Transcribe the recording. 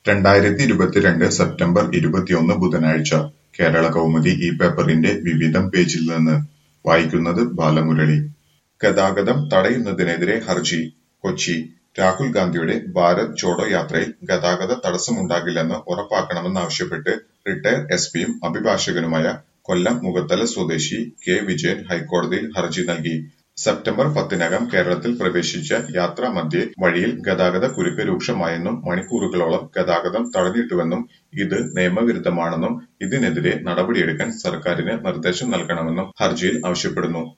രണ്ടായിരത്തി ഇരുപത്തിരണ്ട് സെപ്റ്റംബർ ഇരുപത്തിയൊന്ന് ബുധനാഴ്ച കേരള കൗമുദി ഈ പേപ്പറിന്റെ വിവിധം പേജിൽ നിന്ന് വായിക്കുന്നത് ബാലമുരളി ഗതാഗതം തടയുന്നതിനെതിരെ ഹർജി കൊച്ചി രാഹുൽ ഗാന്ധിയുടെ ഭാരത് ജോഡോ യാത്രയിൽ ഗതാഗത തടസ്സമുണ്ടാകില്ലെന്ന് ഉറപ്പാക്കണമെന്നാവശ്യപ്പെട്ട് റിട്ടയർ എസ്പിയും അഭിഭാഷകനുമായ കൊല്ലം മുഖത്തല സ്വദേശി കെ വിജയൻ ഹൈക്കോടതിയിൽ ഹർജി നൽകി സെപ്റ്റംബർ പത്തിനകം കേരളത്തിൽ പ്രവേശിച്ച യാത്രാമധ്യേ വഴിയിൽ ഗതാഗത കുരുക്ക് രൂക്ഷമായെന്നും മണിക്കൂറുകളോളം ഗതാഗതം തടഞ്ഞിട്ടുവെന്നും ഇത് നിയമവിരുദ്ധമാണെന്നും ഇതിനെതിരെ നടപടിയെടുക്കാൻ സർക്കാരിന് നിർദ്ദേശം നൽകണമെന്നും ഹർജിയിൽ ആവശ്യപ്പെടുന്നു